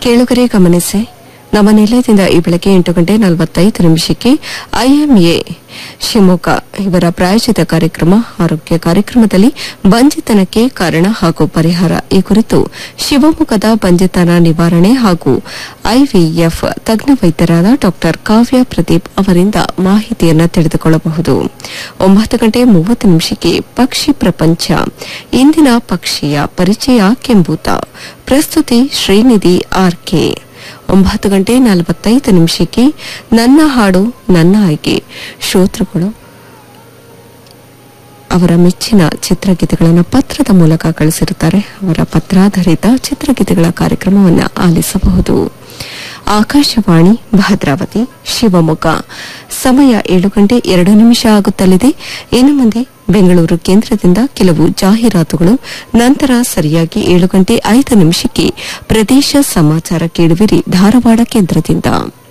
ಕೇಳುಗರೆ ಗಮನಿಸಿ ನಮ್ಮ ನಿಲಯದಿಂದ ಈ ಬೆಳಗ್ಗೆ ಎಂಟು ಗಂಟೆ ನಲವತ್ತೈದು ನಿಮಿಷಕ್ಕೆ ಐಎಂಎ ಶಿವಮೊಗ್ಗ ಇವರ ಪ್ರಾಯೋಜಿತ ಕಾರ್ಯಕ್ರಮ ಆರೋಗ್ಯ ಕಾರ್ಯಕ್ರಮದಲ್ಲಿ ಬಂಜಿತನಕ್ಕೆ ಕಾರಣ ಹಾಗೂ ಪರಿಹಾರ ಈ ಕುರಿತು ಶಿವಮೊಗ್ಗದ ಬಂಜಿತನ ನಿವಾರಣೆ ಹಾಗೂ ಐವಿಎಫ್ ತಜ್ಞ ವೈದ್ಯರಾದ ಡಾ ಕಾವ್ಯ ಪ್ರದೀಪ್ ಅವರಿಂದ ಮಾಹಿತಿಯನ್ನು ತಿಳಿದುಕೊಳ್ಳಬಹುದು ಒಂಬತ್ತು ಗಂಟೆ ಮೂವತ್ತು ನಿಮಿಷಕ್ಕೆ ಪಕ್ಷಿ ಪ್ರಪಂಚ ಇಂದಿನ ಪಕ್ಷಿಯ ಪರಿಚಯ ಕೆಂಬೂತ ಪ್ರಸ್ತುತಿ ಶ್ರೀನಿಧಿ ಆರ್ಕೆ ಒಂಬತ್ತು ಗಂಟೆ ನಲವತ್ತೈದು ನಿಮಿಷಕ್ಕೆ ನನ್ನ ಹಾಡು ನನ್ನ ಆಯ್ಕೆ ಶ್ರೋತೃಗಳು ಅವರ ಮೆಚ್ಚಿನ ಚಿತ್ರಗೀತೆಗಳನ್ನು ಪತ್ರದ ಮೂಲಕ ಕಳಿಸಿರುತ್ತಾರೆ ಅವರ ಪತ್ರಾಧಾರಿತ ಚಿತ್ರಗೀತೆಗಳ ಕಾರ್ಯಕ್ರಮವನ್ನು ಆಲಿಸಬಹುದು ಆಕಾಶವಾಣಿ ಭದ್ರಾವತಿ ಶಿವಮೊಗ್ಗ ಸಮಯ ಏಳು ಗಂಟೆ ಎರಡು ನಿಮಿಷ ಆಗುತ್ತಲಿದೆ ಇನ್ನು ಮುಂದೆ ಬೆಂಗಳೂರು ಕೇಂದ್ರದಿಂದ ಕೆಲವು ಜಾಹೀರಾತುಗಳು ನಂತರ ಸರಿಯಾಗಿ ಏಳು ಗಂಟೆ ಐದು ನಿಮಿಷಕ್ಕೆ ಪ್ರದೇಶ ಸಮಾಚಾರ ಕೇಳುವಿರಿ ಧಾರವಾಡ ಕೇಂದ್ರದಿಂದ